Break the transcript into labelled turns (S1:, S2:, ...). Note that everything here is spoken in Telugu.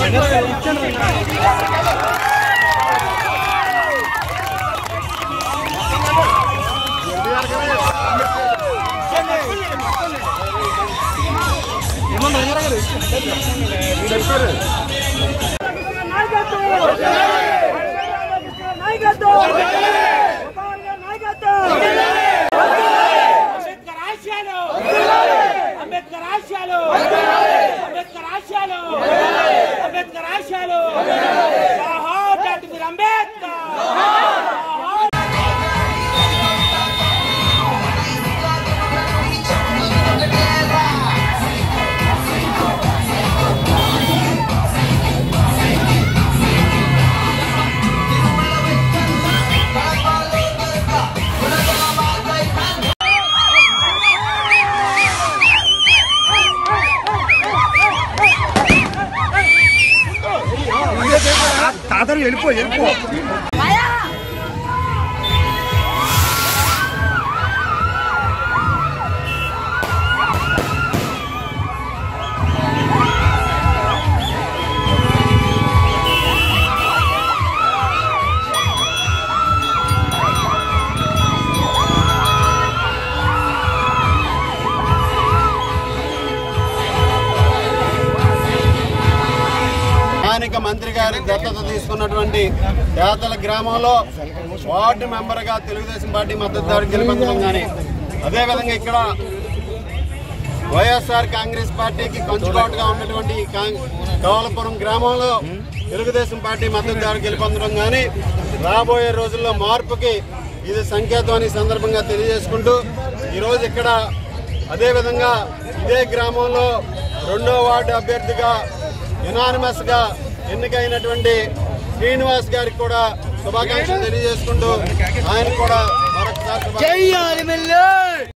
S1: అంబేద్కర్ ఆశయాలు అంబేద్కర్ ఆశయాలు అంబేద్కర్ ఆశయాలు అంబేద్కర్ ఆశయాలు జవహర్ డాక్టర్ బిఆర్ అంబేద్కర్
S2: తాతలు వెళ్ళిపో వెళ్ళిపో
S3: స్థానిక మంత్రి గారి దత్తత తీసుకున్నటువంటి పేదల గ్రామంలో వార్డు మెంబర్ గా తెలుగుదేశం పార్టీ మద్దతుదారు గెలుపొందడం కానీ అదేవిధంగా ఇక్కడ వైఎస్ఆర్ కాంగ్రెస్ పార్టీకి కంచుకోటగా ఉన్నటువంటి ఈ కాంగ్- కవలపురం గ్రామంలో తెలుగుదేశం పార్టీ మద్దతుదారు గెలుపొందడం కానీ రాబోయే రోజుల్లో మార్పుకి ఇది సంకేతం అని ఈ సందర్భంగా తెలియజేసుకుంటూ ఈరోజు ఇక్కడ అదేవిధంగా ఇదే గ్రామంలో రెండో వార్డు అభ్యర్థిగా యునానిమస్ గా ఎన్నికైనటువంటి శ్రీనివాస్ గారికి కూడా శుభాకాంక్షలు తెలియజేసుకుంటూ ఆయన కూడా మరొకసారి శుభాకాంక్షలు